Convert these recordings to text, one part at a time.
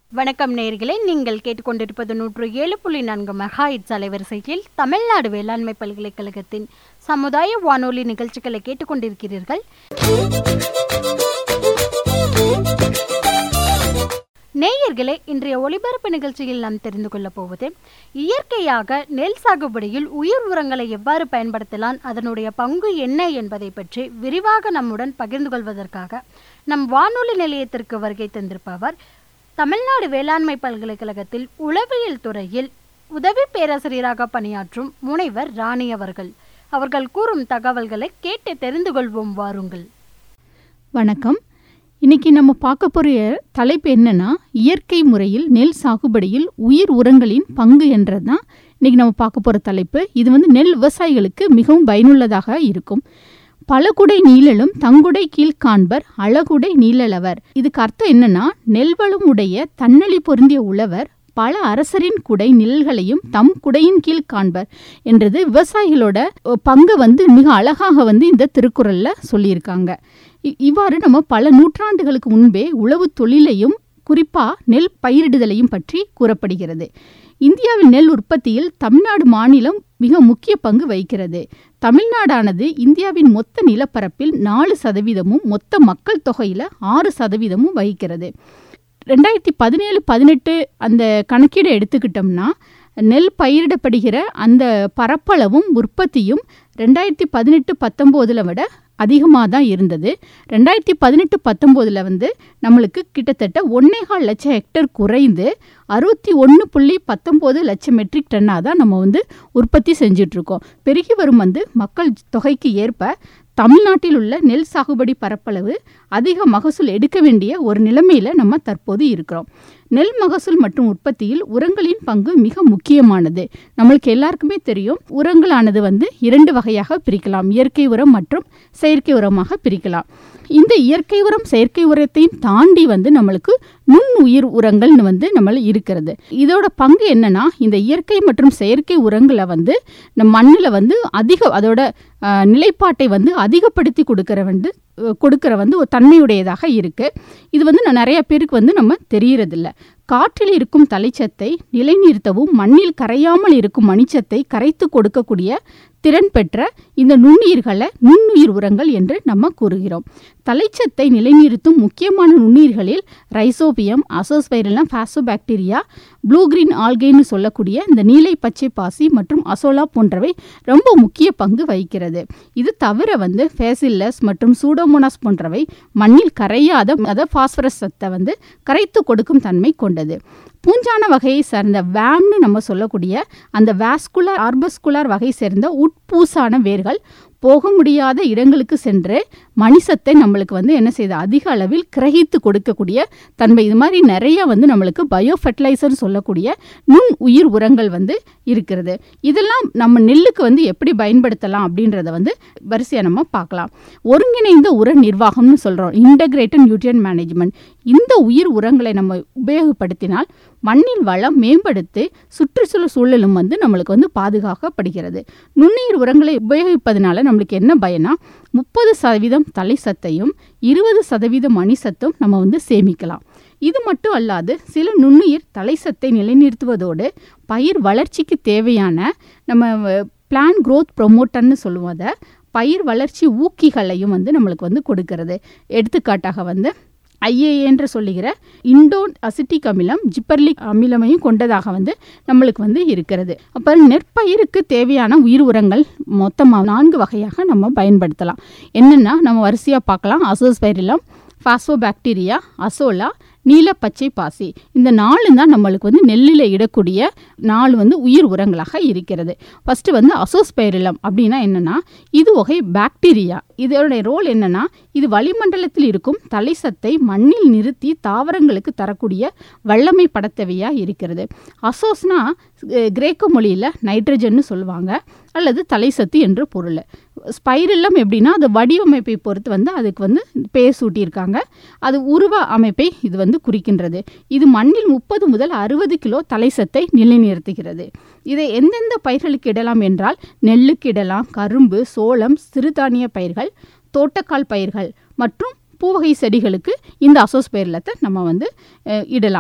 வணக்கம் நேயர்களே நீங்கள் கேட்டுக்கொண்டிருப்பது நூற்று ஏழு புள்ளி நான்கு மெகாஹிட்ஸ் அலைவரிசையில் தமிழ்நாடு வேளாண்மை பல்கலைக்கழகத்தின் சமுதாய வானொலி நிகழ்ச்சிகளை கேட்டுக்கொண்டிருக்கிறீர்கள் நேயர்களே இன்றைய ஒளிபரப்பு நிகழ்ச்சியில் நாம் தெரிந்து கொள்ளப் போவது இயற்கையாக நெல் சாகுபடியில் உயிர் உரங்களை எவ்வாறு பயன்படுத்தலாம் அதனுடைய பங்கு என்ன என்பதை பற்றி விரிவாக நம்முடன் பகிர்ந்து கொள்வதற்காக நம் வானொலி நிலையத்திற்கு வருகை தந்திருப்பவர் தமிழ்நாடு வேளாண்மை பல்கலைக்கழகத்தில் உளவியல் துறையில் உதவி பேராசிரியராக பணியாற்றும் முனைவர் ராணி அவர்கள் அவர்கள் கூறும் தகவல்களை கேட்டு தெரிந்து கொள்வோம் வாருங்கள் வணக்கம் இன்னைக்கு நம்ம பார்க்க போகிற தலைப்பு என்னன்னா இயற்கை முறையில் நெல் சாகுபடியில் உயிர் உரங்களின் பங்கு என்றது தான் இன்னைக்கு நம்ம பார்க்க போகிற தலைப்பு இது வந்து நெல் விவசாயிகளுக்கு மிகவும் பயனுள்ளதாக இருக்கும் பலகுடை நீழலும் தங்குடை கீழ் காண்பர் அழகுடை நீழலவர் இதுக்கு அர்த்தம் என்னன்னா நெல்வளம் உடைய தன்னழி பொருந்திய உழவர் பல அரசரின் குடை நிழல்களையும் தம் குடையின் கீழ் காண்பர் என்றது விவசாயிகளோட பங்கை வந்து மிக அழகாக வந்து இந்த திருக்குறள்ல சொல்லியிருக்காங்க இ- இவ்வாறு நம்ம பல நூற்றாண்டுகளுக்கு முன்பே உழவு தொழிலையும் குறிப்பா நெல் பயிரிடுதலையும் பற்றி கூறப்படுகிறது இந்தியாவில் நெல் உற்பத்தியில் தமிழ்நாடு மாநிலம் மிக முக்கிய பங்கு வகிக்கிறது தமிழ்நாடானது இந்தியாவின் மொத்த நிலப்பரப்பில் நாலு சதவீதமும் மொத்த மக்கள் தொகையில ஆறு சதவீதமும் வகிக்கிறது ரெண்டாயிரத்தி பதினேழு பதினெட்டு அந்த கணக்கீடை எடுத்துக்கிட்டோம்னா நெல் பயிரிடப்படுகிற அந்த பரப்பளவும் உற்பத்தியும் ரெண்டாயிரத்தி பதினெட்டு பத்தொம்போதில் விட அதிகமாக தான் இருந்தது ரெண்டாயிரத்தி பதினெட்டு பத்தொம்போதில் வந்து நம்மளுக்கு கிட்டத்தட்ட ஒன்னேகால் லட்சம் ஹெக்டேர் குறைந்து அறுபத்தி ஒன்று புள்ளி பத்தொம்போது லட்சம் மெட்ரிக் டன்னாக தான் நம்ம வந்து உற்பத்தி செஞ்சிட்ருக்கோம் பெருகி வரும் வந்து மக்கள் தொகைக்கு ஏற்ப தமிழ்நாட்டில் உள்ள நெல் சாகுபடி பரப்பளவு அதிக மகசூல் எடுக்க வேண்டிய ஒரு நிலைமையில நம்ம தற்போது இருக்கிறோம் நெல் மகசூல் மற்றும் உற்பத்தியில் உரங்களின் பங்கு மிக முக்கியமானது நம்மளுக்கு எல்லாருக்குமே தெரியும் உரங்களானது வந்து இரண்டு வகையாக பிரிக்கலாம் இயற்கை உரம் மற்றும் செயற்கை உரமாக பிரிக்கலாம் இந்த இயற்கை உரம் செயற்கை உரத்தையும் தாண்டி வந்து நம்மளுக்கு நுண் உயிர் உரங்கள்னு வந்து நம்மள இருக்கிறது இதோட பங்கு என்னன்னா இந்த இயற்கை மற்றும் செயற்கை உரங்களை வந்து நம்ம மண்ணில் வந்து அதிக அதோட ஆஹ், நிலைப்பாட்டை வந்து அதிகப்படுத்தி கொடுக்கிற வந்து அஹ், கொடுக்கிற வந்து ஒரு தன்மையுடையதாக இருக்கு இது வந்து நான் நிறைய பேருக்கு வந்து நம்ம தெரியறதில்ல காற்றில் இருக்கும் தலைச்சத்தை நிலைநிறுத்தவும் மண்ணில் கரையாமல் இருக்கும் மணிச்சத்தை கரைத்து கொடுக்கக்கூடிய திறன் பெற்ற இந்த நுண்ணுயிர்களை நுண்ணுயிர் உரங்கள் என்று நம்ம கூறுகிறோம் தலைச்சத்தை நிலைநிறுத்தும் முக்கியமான நுண்ணுயிர்களில் rhizobium azospirillum bacteria blue green ஆல்கைன்னு சொல்லக்கூடிய இந்த நீலை பச்சை பாசி மற்றும் அசோலா போன்றவை ரொம்ப முக்கிய பங்கு வகிக்கிறது இது தவிர வந்து ஃபேசில்லஸ் மற்றும் சூடோமோனாஸ் போன்றவை மண்ணில் கரையாத அத பாஸ்பரஸ் சத்தை வந்து கரைத்து கொடுக்கும் தன்மை கொண்டது பூஞ்சான வகையை சார்ந்த வேம்னு நம்ம சொல்லக்கூடிய அந்த வாஸ்குலர் ஆர்பஸ்குலார் வகை சேர்ந்த உட்பூசான வேர்கள் போக முடியாத இடங்களுக்கு சென்று மணிசத்தை நம்மளுக்கு வந்து என்ன செய்யுது அதிக அளவில் கிரகித்து கொடுக்கக்கூடிய தன்மை இது மாதிரி நிறைய வந்து நம்மளுக்கு பயோ ஃபெர்டிலைசர்னு சொல்லக்கூடிய நுண் உயிர் உரங்கள் வந்து இருக்கிறது இதெல்லாம் நம்ம நெல்லுக்கு வந்து எப்படி பயன்படுத்தலாம் அப்படின்றத வந்து வரிசையாக நம்ம பார்க்கலாம் ஒருங்கிணைந்த உர நிர்வாகம்னு சொல்கிறோம் இன்டகிரேட்டட் நியூட்ரியன் மேனேஜ்மெண்ட் இந்த உயிர் உரங்களை நம்ம உபயோகப்படுத்தினால் மண்ணின் வளம் மேம்படுத்தி சுற்றுச்சூழல் சூழலும் வந்து நம்மளுக்கு வந்து பாதுகாக்கப்படுகிறது நுண்ணுயிர் உரங்களை உபயோகிப்பதனால நம்மளுக்கு என்ன பயனா முப்பது சதவீதம் தலை சத்தையும் இருபது சதவீதம் மணி சத்தும் நம்ம வந்து சேமிக்கலாம் இது மட்டும் அல்லாது சில நுண்ணுயிர் தலை சத்தை நிலைநிறுத்துவதோடு பயிர் வளர்ச்சிக்கு தேவையான நம்ம பிளான் growth ப்ரொமோட்டர்னு சொல்லுவோம் அதை பயிர் வளர்ச்சி ஊக்கிகளையும் வந்து நம்மளுக்கு வந்து கொடுக்கிறது எடுத்துக்காட்டாக வந்து ஐஏஏ என்று சொல்லுகிற இண்டோ அசிட்டிக் அமிலம் ஜிப்பர்லிக் அமிலமையும் கொண்டதாக வந்து நம்மளுக்கு வந்து இருக்கிறது அப்புறம் நெற்பயிருக்கு தேவையான உயிர் உரங்கள் மொத்தமாக நான்கு வகையாக நம்ம பயன்படுத்தலாம் என்னென்னா நம்ம வரிசையாக பார்க்கலாம் அசோஸ்பைரிலம் பாஸ்போபாக்டீரியா அசோலா நீல பச்சை பாசி இந்த நாலு தான் நம்மளுக்கு வந்து நெல்லில் இடக்கூடிய நாலு வந்து உயிர் உரங்களாக இருக்கிறது ஃபர்ஸ்ட் வந்து அசோஸ்பைரிலம் அப்படின்னா என்னன்னா இது வகை பாக்டீரியா இதோடைய ரோல் என்னன்னா இது வளிமண்டலத்தில் இருக்கும் தலை சத்தை மண்ணில் நிறுத்தி தாவரங்களுக்கு தரக்கூடிய வல்லமை படத்தவையா இருக்கிறது அசோஸ்னா அஹ், கிரேக்க மொழியில் நைட்ரஜன்னு சொல்லுவாங்க அல்லது தலை சத்து என்று பொருள் ஸ்பைரில்லம் எப்படின்னா அது வடிவமைப்பை பொறுத்து வந்து அதுக்கு வந்து பேர் சூட்டியிருக்காங்க அது உருவ அமைப்பை இது வந்து குறிக்கின்றது இது மண்ணில் முப்பது முதல் அறுபது கிலோ தலைசத்தை நிலைநிறுத்துகிறது இதை எந்தெந்த பயிர்களுக்கு இடலாம் என்றால் நெல்லுக்கு இடலாம் கரும்பு சோளம் சிறுதானிய பயிர்கள் தோட்டக்கால் பயிர்கள் மற்றும் பூவகை செடிகளுக்கு இந்த அசோஸ்பைர்லத்தை நம்ம வந்து அஹ், இடலாம்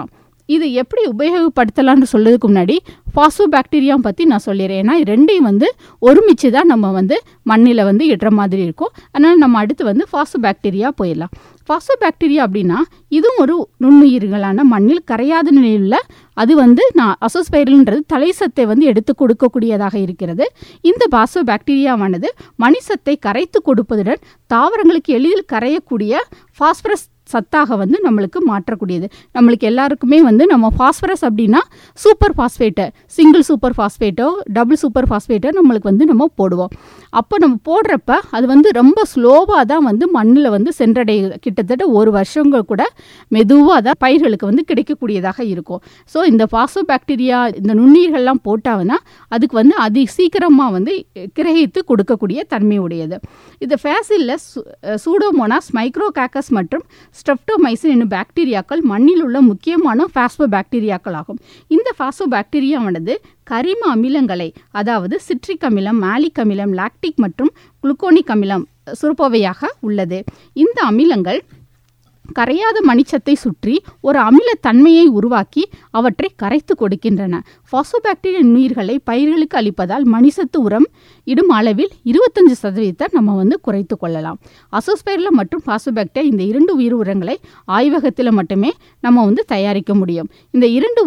இது எப்படி உபயோகப்படுத்தலாம்னு சொல்றதுக்கு முன்னாடி பாஸ்போ பாக்டீரியா பற்றி நான் சொல்லிடுறேன் ஏன்னா ரெண்டையும் வந்து ஒருமிச்சு தான் நம்ம வந்து மண்ணில் வந்து இடுற மாதிரி இருக்கும் அதனால் நம்ம அடுத்து வந்து பாஸ்போ பாக்டீரியா போயிடலாம் பாஸ்போ பாக்டீரியா அப்படின்னா இதுவும் ஒரு நுண்ணுயிர்களான மண்ணில் கரையாத நிலையில் அது வந்து நான் அசோஸ்பைரல்ன்றது தலைசத்தை வந்து எடுத்து கொடுக்கக்கூடியதாக இருக்கிறது இந்த பாஸ்போ பாக்டீரியாவானது மணிசத்தை கரைத்து கொடுப்பதுடன் தாவரங்களுக்கு எளிதில் கரையக்கூடிய பாஸ்பரஸ் சத்தாக வந்து நம்மளுக்கு மாற்றக்கூடியது நம்மளுக்கு எல்லாருக்குமே வந்து நம்ம ஃபாஸ்பரஸ் அப்படின்னா சூப்பர் ஃபாஸ்பேட்டை சிங்கிள் சூப்பர் ஃபாஸ்பேட்டோ டபுள் சூப்பர் ஃபாஸ்பேட்டோ நம்மளுக்கு வந்து நம்ம போடுவோம் அப்போ நம்ம போடுறப்ப அது வந்து ரொம்ப ஸ்லோவாக தான் வந்து மண்ணில் வந்து சென்றடையுது கிட்டத்தட்ட ஒரு வருஷங்கள் கூட மெதுவாக தான் பயிர்களுக்கு வந்து கிடைக்கக்கூடியதாக இருக்கும் ஸோ இந்த பாசோ பாக்டீரியா இந்த நுண்ணுயிர்கள்லாம் போட்டாங்கன்னா அதுக்கு வந்து அதி சீக்கிரமாக வந்து கிரகித்து கொடுக்கக்கூடிய தன்மை உடையது இந்த ஃபேசிலில் சூடோமோனாஸ் மைக்ரோகாக்கஸ் மற்றும் ஸ்ட்ரெப்டோமைசின் என்னும் பாக்டீரியாக்கள் மண்ணில் உள்ள முக்கியமான பாஸ்போ பாக்டீரியாக்கள் ஆகும் இந்த பாஸ்போ பாக்டீரியாவானது கரிம அமிலங்களை அதாவது சிட்ரிக் அமிலம் மாலிக் அமிலம் லாக்டிக் மற்றும் குளுக்கோனிக் அமிலம் சுரப்பவையாக உள்ளது இந்த அமிலங்கள் கரையாத மணிச்சத்தை சுற்றி ஒரு அமிலத்தன்மையை உருவாக்கி அவற்றை கரைத்து கொடுக்கின்றன பாசோபாக்டீரிய நுண்ணுயிர்களை பயிர்களுக்கு அளிப்பதால் மணிசத்து உரம் இடும் அளவில் இருபத்தஞ்சு சதவீதத்தை நம்ம வந்து குறைத்து கொள்ளலாம் அசோஸ்பைரில் மற்றும் பாசோபாக்டீரியா இந்த இரண்டு உயிர் உரங்களை ஆய்வகத்தில் மட்டுமே நம்ம வந்து தயாரிக்க முடியும் இந்த இரண்டு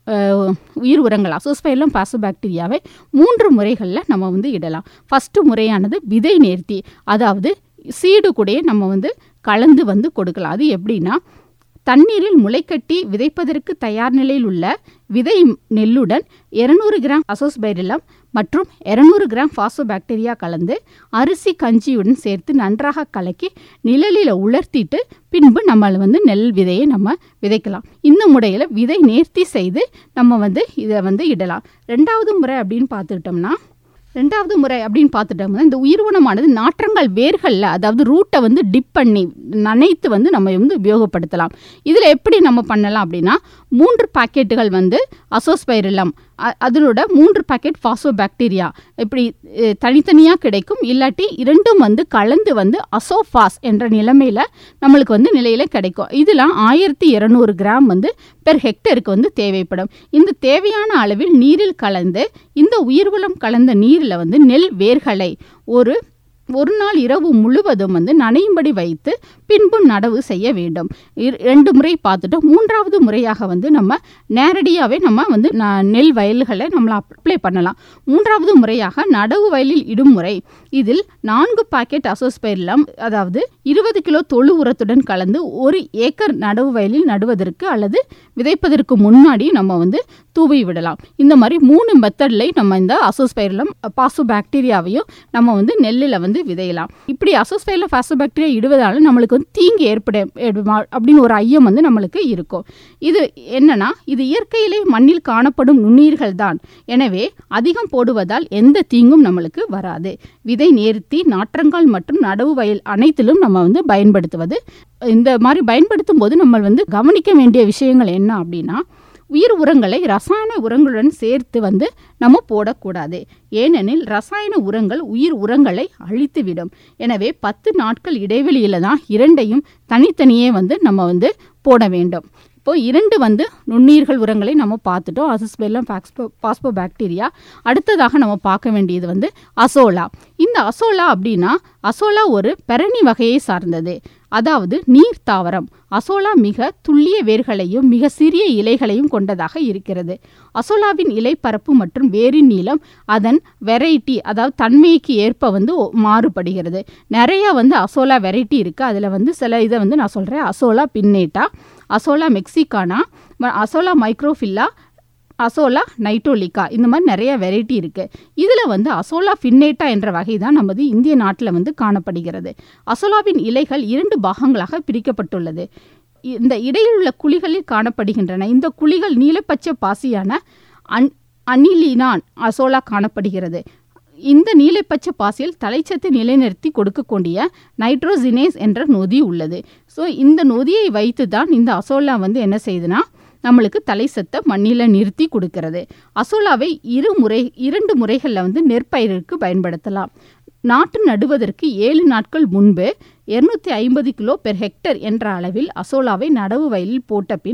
உயிர் உரங்கள் அசோஸ்பைலம் பாசோபாக்டீரியாவை மூன்று முறைகளில் நம்ம வந்து இடலாம் ஃபஸ்ட்டு முறையானது விதை நேர்த்தி அதாவது சீடு கூடயே நம்ம வந்து கலந்து வந்து கொடுக்கலாம் அது எப்படின்னா தண்ணீரில் முளைக்கட்டி விதைப்பதற்கு தயார் நிலையில் உள்ள விதை நெல்லுடன் இருநூறு கிராம் அசோஸ்பைரிலம் மற்றும் இருநூறு கிராம் பாக்டீரியா கலந்து அரிசி கஞ்சியுடன் சேர்த்து நன்றாக கலக்கி நிழலில் உலர்த்திட்டு பின்பு நம்ம வந்து நெல் விதையை நம்ம விதைக்கலாம் இந்த முறையில் விதை நேர்த்தி செய்து நம்ம வந்து இதை வந்து இடலாம் ரெண்டாவது முறை அப்படின்னு பார்த்துக்கிட்டோம்னா ரெண்டாவது முறை அப்படின்னு பார்த்துட்டோம்னா இந்த உயிர்வனமானது நாற்றங்கள் வேர்களில் அதாவது ரூட்டை வந்து டிப் பண்ணி நனைத்து வந்து நம்ம வந்து உபயோகப்படுத்தலாம் இதில் எப்படி நம்ம பண்ணலாம் அப்படின்னா மூன்று பாக்கெட்டுகள் வந்து அசோஸ்பைரிலம் அதனோட மூன்று பாக்கெட் ஃபாசோ பாக்டீரியா இப்படி தனித்தனியாக கிடைக்கும் இல்லாட்டி இரண்டும் வந்து கலந்து வந்து அசோஃபாஸ் என்ற நிலைமையில் நம்மளுக்கு வந்து நிலையில் கிடைக்கும் இதெல்லாம் ஆயிரத்தி இரநூறு கிராம் வந்து பெர் ஹெக்டருக்கு வந்து தேவைப்படும் இந்த தேவையான அளவில் நீரில் கலந்து இந்த உயிர்வளம் கலந்த நீரில் வந்து நெல் வேர்களை ஒரு ஒரு நாள் இரவு முழுவதும் வந்து நனையும்படி வைத்து பின்பு நடவு செய்ய வேண்டும் ரெண்டு முறை பார்த்துட்டோம் மூன்றாவது முறையாக வந்து நம்ம நேரடியாகவே நம்ம வந்து நெல் வயல்களை நம்மளை அப்ளை பண்ணலாம் மூன்றாவது முறையாக நடவு வயலில் இடும் முறை இதில் நான்கு பாக்கெட் அசோஸ்பைரிலம் அதாவது இருபது கிலோ தொழு உரத்துடன் கலந்து ஒரு ஏக்கர் நடவு வயலில் நடுவதற்கு அல்லது விதைப்பதற்கு முன்னாடி நம்ம வந்து தூவி விடலாம் இந்த மாதிரி மூணு மெத்தட்ல நம்ம இந்த அசோஸ்பைரிலம் பாசோ பாக்டீரியாவையும் நம்ம வந்து நெல்லில் வந்து விதையலாம் இப்படி அசோஸ்பைரில் பாசோ பாக்டீரியா இடுவதால நம்மளுக்கு வந்து தீங்கு ஏற்பட அப்படின்னு ஒரு ஐயம் வந்து நம்மளுக்கு இருக்கும் இது என்னன்னா இது இயற்கையிலே மண்ணில் காணப்படும் நுண்ணீர்கள் தான் எனவே அதிகம் போடுவதால் எந்த தீங்கும் நம்மளுக்கு வராது விதை நேர்த்தி நாற்றங்கால் மற்றும் நடவு வயல் அனைத்திலும் நம்ம வந்து பயன்படுத்துவது இந்த மாதிரி பயன்படுத்தும் போது நம்ம வந்து கவனிக்க வேண்டிய விஷயங்கள் என்ன அப்படின்னா உயிர் உரங்களை ரசாயன உரங்களுடன் சேர்த்து வந்து நம்ம போடக்கூடாது ஏனெனில் ரசாயன உரங்கள் உயிர் உரங்களை அழித்துவிடும் எனவே பத்து நாட்கள் இடைவெளியில் தான் இரண்டையும் தனித்தனியே வந்து நம்ம வந்து போட வேண்டும் இப்போ இரண்டு வந்து நுண்ணீர்கள் உரங்களை நம்ம பார்த்துட்டோம் அசஸ்பெல்லம் பாக்ஸ்போ பாஸ்போ பாக்டீரியா அடுத்ததாக நம்ம பார்க்க வேண்டியது வந்து அசோலா இந்த அசோலா அப்படின்னா அசோலா ஒரு பெரணி வகையை சார்ந்தது அதாவது நீர் தாவரம் அசோலா மிக துல்லிய வேர்களையும் மிக சிறிய இலைகளையும் கொண்டதாக இருக்கிறது அசோலாவின் இலைப்பரப்பு மற்றும் வேரின் நீளம் அதன் வெரைட்டி அதாவது தன்மைக்கு ஏற்ப வந்து மாறுபடுகிறது நிறைய வந்து அசோலா வெரைட்டி இருக்குது அதில் வந்து சில இதை வந்து நான் சொல்கிறேன் azolla pinnata azolla mexicana azolla microphylla azolla nilotica இந்த மாதிரி நிறைய வெரைட்டி இருக்குது இதில் வந்து அசோலா ஃபின்னேட்டா என்ற வகை தான் நமது இந்திய நாட்டில் வந்து காணப்படுகிறது அசோலாவின் இலைகள் இரண்டு பாகங்களாக பிரிக்கப்பட்டுள்ளது இந்த இடையில் உள்ள குழிகளில் காணப்படுகின்றன இந்த குழிகள் நீலப்பச்சை பாசியான அன் அனிலினான் அசோலா காணப்படுகிறது இந்த நீலப்பச்சை பாசியில் தலைச்சத்தை நிலைநிறுத்தி கொடுக்கக்கூடிய நைட்ரோசினேஸ் என்ற நொதி உள்ளது ஸோ இந்த நொதியை வைத்து தான் இந்த அசோலா வந்து என்ன செய்யுதுன்னா நம்மளுக்கு தலை சத்தை மண்ணில் நிறுத்தி கொடுக்கிறது அசோலாவை இரு முறை இரண்டு முறைகளில் வந்து நெற்பயிருக்கு பயன்படுத்தலாம் நாட்டு நடுவதற்கு ஏழு நாட்கள் முன்பு இருநூத்தி ஐம்பது கிலோ பெர் ஹெக்டர் என்ற அளவில் அசோலாவை நடவு வயலில் போட்ட பின்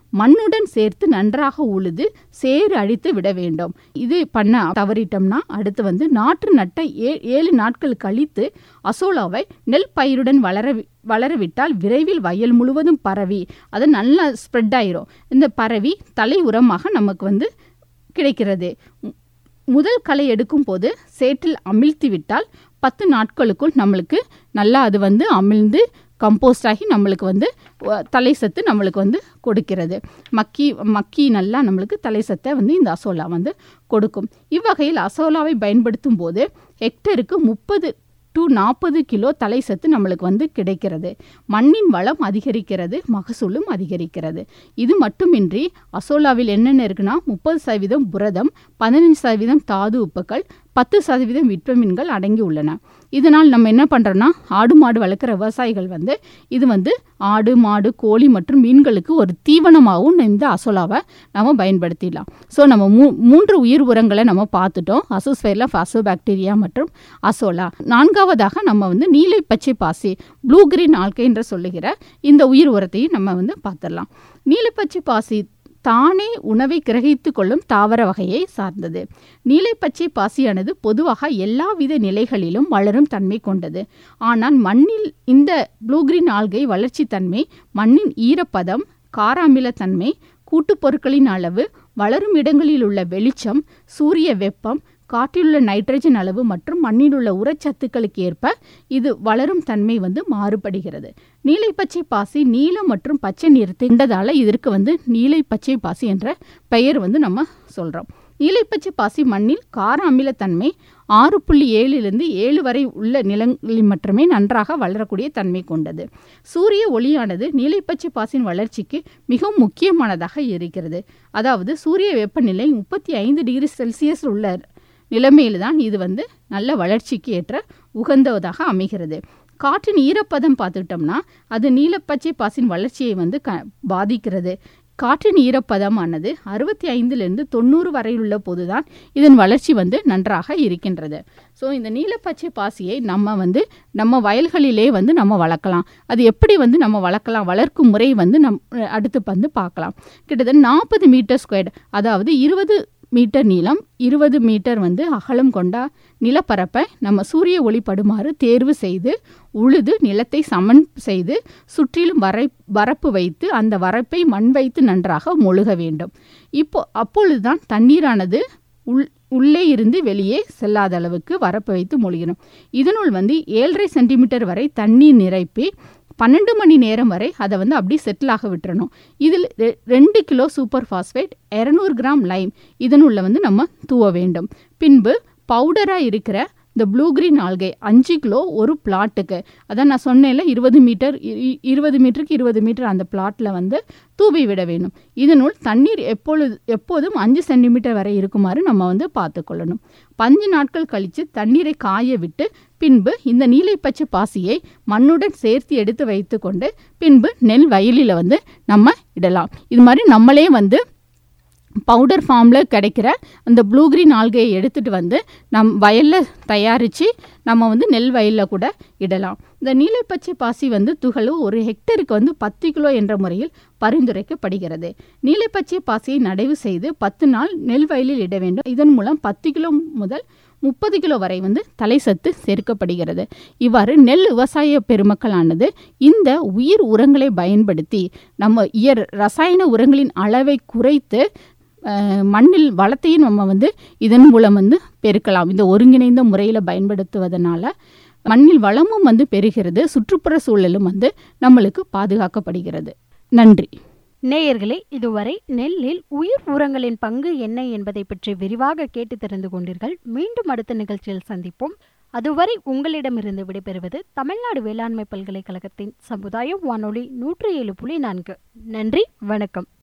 மண்ணுடன் சேர்த்து நன்றாக உழுது சேறு அழித்து விட வேண்டும் இது பண்ண தவறிட்டோம்னா அடுத்து வந்து நாற்று நட்ட ஏ ஏழு நாட்கள் கழித்து அசோலாவை நெல் பயிருடன் வளர வி- வளரவிட்டால் விரைவில் வயல் முழுவதும் பரவி அது நல்லா ஸ்ப்ரெட் ஆயிரும் இந்த பரவி தலை உரமாக நமக்கு வந்து கிடைக்கிறது மு- முதல் களை எடுக்கும் போது சேற்றில் அமிழ்த்தி விட்டால் பத்து நாட்களுக்குள் நம்மளுக்கு நல்லா அது வந்து அமிழ்ந்து கம்போஸ்ட் ஆகி நம்மளுக்கு வந்து அஹ், தலை சத்து நம்மளுக்கு வந்து கொடுக்கிறது மக்கி மக்கி நல்லா நம்மளுக்கு தலை சத்தை வந்து இந்த அசோலா வந்து கொடுக்கும் இவ்வகையில் அசோலாவை பயன்படுத்தும் போது ஹெக்டருக்கு முப்பது டு நாற்பது கிலோ தலை சத்து நம்மளுக்கு வந்து கிடைக்கிறது மண்ணின் வளம் அதிகரிக்கிறது மகசூலும் அதிகரிக்கிறது இது மட்டுமின்றி அசோலாவில் என்னென்ன இருக்குன்னா முப்பது சதவீதம் புரதம் பதினஞ்சு சதவீதம் தாது உப்புக்கள் பத்து சதவீதம் விட்டமின்கள் அடங்கி உள்ளன இதனால் நம்ம என்ன பண்ணுறோன்னா ஆடு மாடு வளர்க்குற விவசாயிகள் வந்து இது வந்து ஆடு மாடு கோழி மற்றும் மீன்களுக்கு ஒரு தீவனமாகவும் இந்த அசோலாவை நம்ம பயன்படுத்திடலாம் ஸோ நம்ம மூ மூன்று உயிர் உரங்களை நம்ம பார்த்துட்டோம் அசோஸ்பெர்லா பாக்டீரியா மற்றும் அசோலா நான்காவதாக நம்ம வந்து நீலை பச்சை பாசி ப்ளூ கிரீன் ஆல்கை என்று சொல்லுகிற இந்த உயிர் உரத்தையும் நம்ம வந்து பார்த்துடலாம் நீலப்பச்சை பாசி தானே உணவை கிரகித்து கொள்ளும் தாவர வகையை சார்ந்தது நீலைப்பச்சை பாசியானது பொதுவாக எல்லாவித நிலைகளிலும் வளரும் தன்மை கொண்டது ஆனால் மண்ணில் இந்த ப்ளூ கிரீன் ஆல்கை வளர்ச்சி தன்மை மண்ணின் ஈரப்பதம் காராமிலத்தன்மை கூட்டுப் பொருட்களின் அளவு வளரும் இடங்களில் உள்ள வெளிச்சம் சூரிய வெப்பம் காற்றிலுள்ள நைட்ரஜன் அளவு மற்றும் மண்ணில் உள்ள உரச்சத்துக்களுக்கு ஏற்ப இது வளரும் தன்மை வந்து மாறுபடுகிறது நீலை பச்சை பாசி நீலம் மற்றும் பச்சை நிறத்தை கொண்டதால இதற்கு வந்து நீலை பச்சை பாசி என்ற பெயர் வந்து நம்ம சொல்கிறோம் நீலைப்பச்சை பாசி மண்ணில் கார அமிலத்தன்மை ஆறு புள்ளி ஏழிலிருந்து ஏழு வரை உள்ள நிலங்களில் மட்டுமே நன்றாக வளரக்கூடிய தன்மை கொண்டது சூரிய ஒளியானது நீலைப்பச்சை பாசின் வளர்ச்சிக்கு மிகவும் முக்கியமானதாக இருக்கிறது அதாவது சூரிய வெப்பநிலை முப்பத்தி ஐந்து டிகிரி செல்சியஸ் உள்ள நிலைமையில் தான் இது வந்து நல்ல வளர்ச்சிக்கு ஏற்ற உகந்ததாக அமைகிறது காற்றின் ஈரப்பதம் பார்த்துக்கிட்டோம்னா அது நீலப்பச்சை பாசின் வளர்ச்சியை வந்து க பாதிக்கிறது காற்றின் ஈரப்பதமானது அறுபத்தி ஐந்திலிருந்து தொண்ணூறு வரையுள்ள போதுதான் இதன் வளர்ச்சி வந்து நன்றாக இருக்கின்றது ஸோ இந்த நீலப்பச்சை பாசியை நம்ம வந்து நம்ம வயல்களிலே வந்து நம்ம வளர்க்கலாம் அது எப்படி வந்து நம்ம வளர்க்கலாம் வளர்க்கும் முறை வந்து நம் அடுத்து வந்து பார்க்கலாம் கிட்டத்தட்ட நாற்பது மீட்டர் ஸ்கொயர் அதாவது இருபது மீட்டர் நீளம் இருபது மீட்டர் வந்து அகலம் கொண்ட நிலப்பரப்பை நம்ம சூரிய ஒளி படுமாறு தேர்வு செய்து உழுது நிலத்தை சமன் செய்து சுற்றிலும் வரை வரப்பு வைத்து அந்த வரப்பை மண் வைத்து நன்றாக மொழுக வேண்டும் இப்போ அப்பொழுதுதான் தண்ணீரானது உள் உள்ளே இருந்து வெளியே செல்லாத அளவுக்கு வரப்பு வைத்து மொழிகிறோம் இதனுள் வந்து ஏழரை சென்டிமீட்டர் வரை தண்ணீர் நிரப்பி பன்னெண்டு மணி நேரம் வரை அதை வந்து அப்படியே செட்டில் ஆக விட்டுறணும் இதில் ரெ- ரெண்டு கிலோ சூப்பர் ஃபாஸ்பேட் இரநூறு கிராம் லைம் இதனுள்ள வந்து நம்ம தூவ வேண்டும் பின்பு பவுடராக இருக்கிற இந்த ப்ளூ கிரீன் ஆல்கை அஞ்சு கிலோ ஒரு பிளாட்டுக்கு அதான் நான் சொன்னேன்ல இருபது மீட்டர் இருபது மீட்டருக்கு இருபது மீட்டர் அந்த பிளாட்டில் வந்து தூவி விட வேணும் இதனுள் தண்ணீர் எப்பொழுது எப்போதும் அஞ்சு சென்டிமீட்டர் வரை இருக்குமாறு நம்ம வந்து பார்த்துக்கொள்ளணும் பஞ்சு நாட்கள் கழித்து தண்ணீரை காய விட்டு பின்பு இந்த நீலைப்பச்சை பாசியை மண்ணுடன் சேர்த்து எடுத்து வைத்துக்கொண்டு பின்பு நெல் வயலில் வந்து நம்ம இடலாம் இது மாதிரி நம்மளே வந்து பவுடர் ஃபார்மில் கிடைக்கிற அந்த ப்ளூ கிரீன் ஆல்கையை எடுத்துகிட்டு வந்து நம் வயலில் தயாரித்து நம்ம வந்து நெல் வயலில் கூட இடலாம் இந்த நீலைப்பச்சை பாசி வந்து துகளு ஒரு ஹெக்டருக்கு வந்து பத்து கிலோ என்ற முறையில் பரிந்துரைக்கப்படுகிறது நீலைப்பச்சை பாசியை நடவு செய்து பத்து நாள் நெல் வயலில் இட வேண்டும் இதன் மூலம் பத்து கிலோ முதல் முப்பது கிலோ வரை வந்து தலை சத்து சேர்க்கப்படுகிறது இவ்வாறு நெல் விவசாய பெருமக்களானது இந்த உயிர் உரங்களை பயன்படுத்தி நம்ம இயற் ரசாயன உரங்களின் அளவை குறைத்து அஹ், மண்ணில் வளத்தையும் நம்ம வந்து இதன் மூலம் வந்து பெருக்கலாம் இந்த ஒருங்கிணைந்த முறையில் பயன்படுத்துவதனால மண்ணில் வளமும் வந்து பெறுகிறது சுற்றுப்புற சூழலும் வந்து நம்மளுக்கு பாதுகாக்கப்படுகிறது நன்றி நேயர்களே இதுவரை நெல்லில் உயிர் உரங்களின் பங்கு என்ன என்பதை பற்றி விரிவாக கேட்டு தெரிந்து கொண்டீர்கள் மீண்டும் அடுத்த நிகழ்ச்சியில் சந்திப்போம் அதுவரை உங்களிடமிருந்து விடைபெறுவது தமிழ்நாடு வேளாண்மை பல்கலைக்கழகத்தின் சமுதாய வானொலி நூற்றி ஏழு புள்ளி நான்கு நன்றி வணக்கம்